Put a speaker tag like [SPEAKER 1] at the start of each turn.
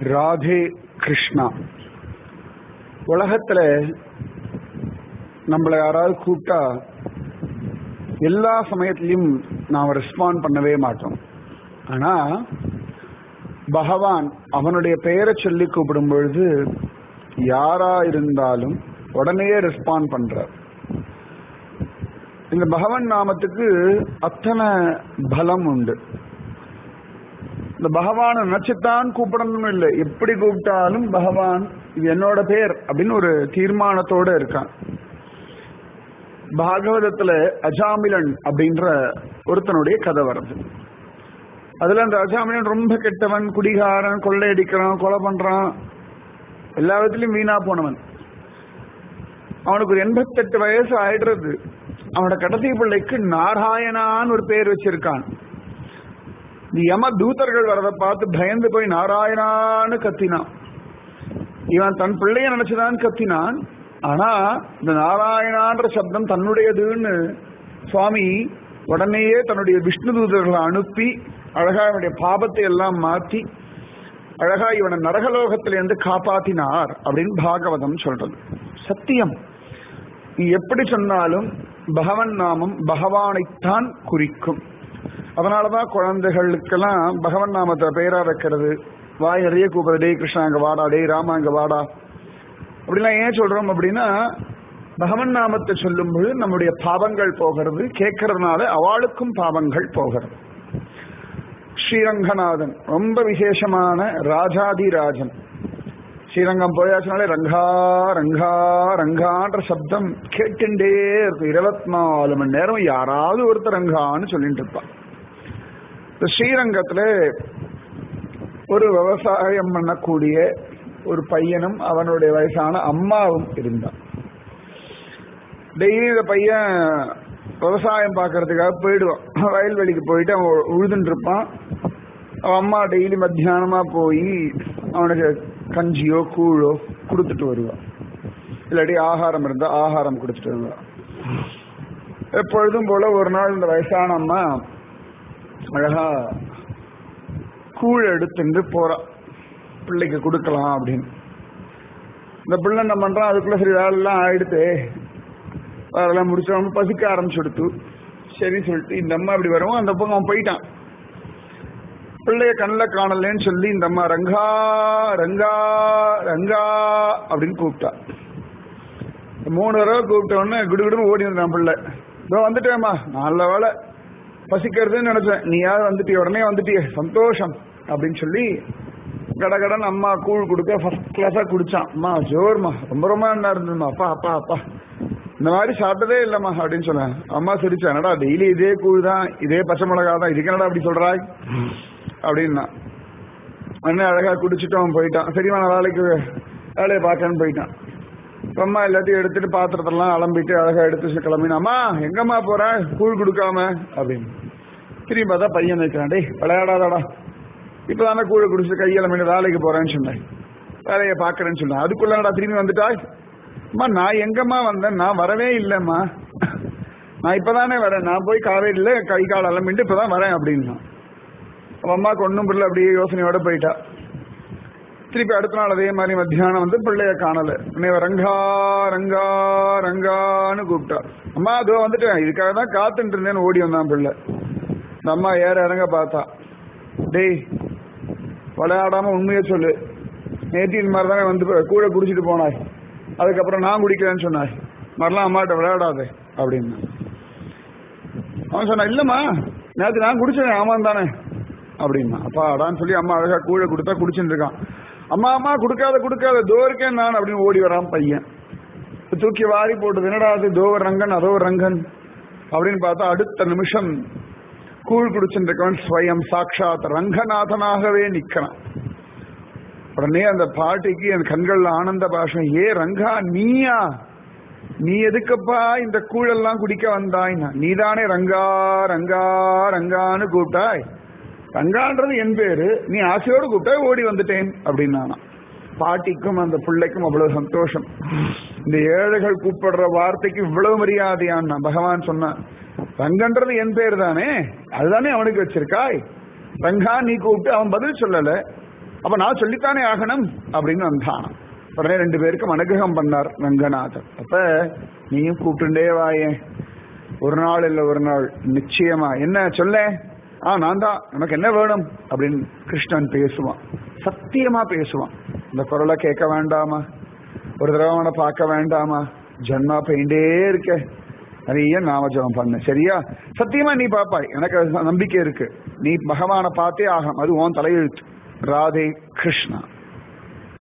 [SPEAKER 1] ராதே கிருஷ்ணா உலகத்துல நம்மளை யாராவது கூப்பிட்டா எல்லா சமயத்திலையும் நாம் ரெஸ்பாண்ட் பண்ணவே மாட்டோம் ஆனா பகவான் அவனுடைய பெயரை சொல்லி கூப்பிடும் பொழுது யாரா இருந்தாலும் உடனே ரெஸ்பாண்ட் பண்றார் இந்த பகவான் நாமத்துக்கு அத்தனை பலம் உண்டு இந்த பகவானை நினைச்சுத்தான் கூப்பிடணும் இல்லை எப்படி கூப்பிட்டாலும் பகவான் இது என்னோட பேர் அப்படின்னு ஒரு தீர்மானத்தோட இருக்கான் பாகவதத்துல அஜாமிலன் அப்படின்ற ஒருத்தனுடைய கதை வருது அதுல அந்த அஜாமிலன் ரொம்ப கெட்டவன் குடிகாரன் கொள்ளையடிக்கிறான் கொலை பண்றான் எல்லா விதத்திலையும் வீணா போனவன் அவனுக்கு ஒரு எண்பத்தெட்டு வயசு ஆயிடுறது அவனோட கடைசி பிள்ளைக்கு நாராயணான்னு ஒரு பேர் வச்சிருக்கான் இந்த யம தூதர்கள் வரதை பார்த்து பயந்து போய் நாராயணான்னு கத்தினான் இவன் தன் பிள்ளைய நினைச்சுதான் கத்தினான் ஆனா இந்த நாராயணான்ற சப்தம் தன்னுடையதுன்னு சுவாமி உடனேயே தன்னுடைய விஷ்ணு தூதர்களை அனுப்பி அழகா இவனுடைய பாபத்தை எல்லாம் மாற்றி அழகா இவனை நரகலோகத்திலிருந்து காப்பாத்தினார் அப்படின்னு பாகவதம் சொல்றது சத்தியம் நீ எப்படி சொன்னாலும் பகவன் நாமம் பகவானைத்தான் குறிக்கும் அதனாலதான் குழந்தைகளுக்கெல்லாம் பகவன் நாமத்தை பெயரா வைக்கிறது வாய் நிறைய கூப்பிடுறது டே கிருஷ்ணா அங்க வாடா டே ராமா அங்க வாடா அப்படிலாம் ஏன் சொல்றோம் அப்படின்னா பகவன் நாமத்தை சொல்லும் பொழுது நம்முடைய பாவங்கள் போகிறது கேட்கறதுனால அவளுக்கும் பாவங்கள் போகிறது ஸ்ரீரங்கநாதன் ரொம்ப விசேஷமான ராஜாதிராஜன் ஸ்ரீரங்கம் போயாச்சுனாலே ரங்கா ரங்கா ரங்கான்ற சப்தம் கேட்டுண்டே இருக்கும் இருபத்தி நாலு மணி நேரம் யாராவது ஒருத்தர் ரங்கான்னு சொல்லிட்டு இருப்பான் இந்த ஸ்ரீரங்கத்துல ஒரு விவசாயம் பண்ணக்கூடிய ஒரு பையனும் அவனுடைய வயசான அம்மாவும் இருந்தான் டெய்லி இந்த பையன் விவசாயம் பார்க்கறதுக்காக போயிடுவான் வயல்வெளிக்கு போயிட்டு அவன் உழுதுன்னு இருப்பான் அவன் அம்மா டெய்லி மத்தியானமா போய் அவனுக்கு கஞ்சியோ கூழோ கொடுத்துட்டு வருவான் இல்லாட்டி ஆகாரம் இருந்தா ஆகாரம் கொடுத்துட்டு வருவான் எப்பொழுதும் போல ஒரு நாள் இந்த வயசான அம்மா அழகா கூழ் எடுத்துட்டு போறான் பிள்ளைக்கு கொடுக்கலாம் அப்படின்னு இந்த பிள்ளை என்ன பண்றான் அதுக்குள்ள சரி வேலைலாம் ஆயிடுத்து அதெல்லாம் முடிச்சவங்க பசிக்க ஆரம்பிச்சு கொடுத்து சரி சொல்லிட்டு இந்த அம்மா இப்படி வரவும் அந்த பக்கம் அவன் போயிட்டான் பிள்ளைய கண்ணில் காணலன்னு சொல்லி இந்த அம்மா ரங்கா ரங்கா ரங்கா அப்படின்னு கூப்பிட்டா மூணு தடவை கூப்பிட்ட உடனே குடுகுடுன்னு ஓடி வந்தான் பிள்ளை இதோ வந்துட்டேம்மா நல்ல வேலை பசிக்கிறதுன்னு நினைச்சேன் நீ யார் வந்துட்டிய உடனே வந்துட்டிய சந்தோஷம் அப்படின்னு சொல்லி கடகடன் அம்மா கூழ் கொடுக்க ஃபர்ஸ்ட் கிளாஸா குடிச்சான் அம்மா ஜோர்மா ரொம்ப ரொம்ப நல்லா இருந்ததுமா அப்பா அப்பா அப்பா இந்த மாதிரி சாப்பிட்டதே இல்லம்மா அப்படின்னு சொன்னேன் அம்மா சிரிச்சா என்னடா டெய்லி இதே கூழ் தான் இதே பச்சை மிளகா தான் இதுக்கு என்னடா அப்படி சொல்றாய் அப்படின்னா அண்ணன் அழகா குடிச்சிட்டு அவன் போயிட்டான் சரிமா நான் வேலைக்கு வேலையை பார்க்கன்னு போயிட்டான் அம்மா எல்லாத்தையும் எடுத்துட்டு பாத்திரத்தெல்லாம் அலம்பிட்டு அழகா எடுத்து கிளம்பினா அம்மா எங்கம்மா போற கூழ் கொடுக்காம அப்படின்னு திரும்பி பார்த்தா பையன் நிற்கிறான் டேய் விளையாடாதாடா இப்பதானே கூழ் குடிச்சு கையில மீண்டும் வேலைக்கு போறேன்னு சொன்னேன் வேலையை பாக்குறேன்னு சொன்னேன் அதுக்குள்ளடா திரும்பி வந்துட்டா அம்மா நான் எங்கம்மா வந்தேன் நான் வரவே இல்லைம்மா நான் இப்பதானே வரேன் நான் போய் காவேரியில கை கால் அலம்பிட்டு இப்பதான் வரேன் அப்படின்னா அவன் அம்மாவுக்கு ஒன்றும் பிள்ளை அப்படியே யோசனையோட போயிட்டா திருப்பி அடுத்த நாள் அதே மாதிரி மத்தியானம் வந்து பிள்ளைய காணல உன்னை ரங்கா ரங்கா ரங்கான்னு கூப்பிட்டா அம்மா அதோ வந்துட்டேன் இதுக்காக தான் காத்துட்டு இருந்தேன்னு ஓடி வந்தான் பிள்ளை இந்த அம்மா ஏற இறங்க பார்த்தா டேய் விளையாடாம உண்மையை சொல்லு நேத்தி இந்த மாதிரி தானே வந்து கூட குடிச்சிட்டு போனாய் அதுக்கப்புறம் நான் குடிக்கிறேன்னு சொன்னாய் மாதிரிலாம் அம்மாட்ட விளையாடாதே அப்படின்னு அவன் சொன்னான் இல்லம்மா நேற்று நான் குடிச்சேன் ஆமாம் தானே அப்படின்னா அப்பா அடான்னு சொல்லி அம்மா அழகா கூழ கொடுத்தா குடிச்சுட்டு இருக்கான் அம்மா அம்மா கொடுக்காத கொடுக்காத தோ இருக்கேன் நான் அப்படின்னு ஓடி வரான் பையன் தூக்கி வாரி போட்டு என்னடா அது தோவர் ரங்கன் அதோ ரங்கன் அப்படின்னு பார்த்தா அடுத்த நிமிஷம் கூழ் குடிச்சுட்டு இருக்கவன் ஸ்வயம் சாட்சாத் ரங்கநாதனாகவே நிக்கிறான் உடனே அந்த பாட்டிக்கு அந்த கண்கள்ல ஆனந்த பாஷம் ஏ ரங்கா நீயா நீ எதுக்கப்பா இந்த கூழெல்லாம் குடிக்க வந்தாய்னா நீதானே ரங்கா ரங்கா ரங்கான்னு கூப்பிட்டாய் ரங்கான்றது என் பேரு நீ ஆசையோடு கூப்பிட்டா ஓடி வந்துட்டேன் அப்படின்னா பாட்டிக்கும் அந்த பிள்ளைக்கும் அவ்வளவு சந்தோஷம் இந்த ஏழைகள் கூப்பிடுற வார்த்தைக்கு இவ்வளவு மரியாதையான்னா பகவான் சொன்னான் ரங்கன்றது என் பேர் தானே அதுதானே அவனுக்கு வச்சிருக்காய் ரங்கா நீ கூப்பிட்டு அவன் பதில் சொல்லல அப்ப நான் சொல்லித்தானே ஆகணும் அப்படின்னு வந்தானாம் உடனே ரெண்டு பேருக்கும் அனுகிரகம் பண்ணார் ரங்கநாதர் அப்ப நீயும் கூப்பிட்டுண்டே வாயேன் ஒரு நாள் இல்ல ஒரு நாள் நிச்சயமா என்ன சொல்ல ஆ நான் தான் உனக்கு என்ன வேணும் அப்படின்னு கிருஷ்ணன் பேசுவான் சத்தியமா பேசுவான் இந்த குரலை கேட்க வேண்டாமா ஒரு தடவை அவனை பார்க்க வேண்டாமா ஜன்மா பெயிண்டே இருக்க நிறைய நாமஜபம் பண்ண சரியா சத்தியமா நீ பாப்பாய் எனக்கு அது நம்பிக்கை இருக்கு நீ பகவானை பார்த்தே ஆகும் அது உன் தலையெழுத்து ராதே கிருஷ்ணா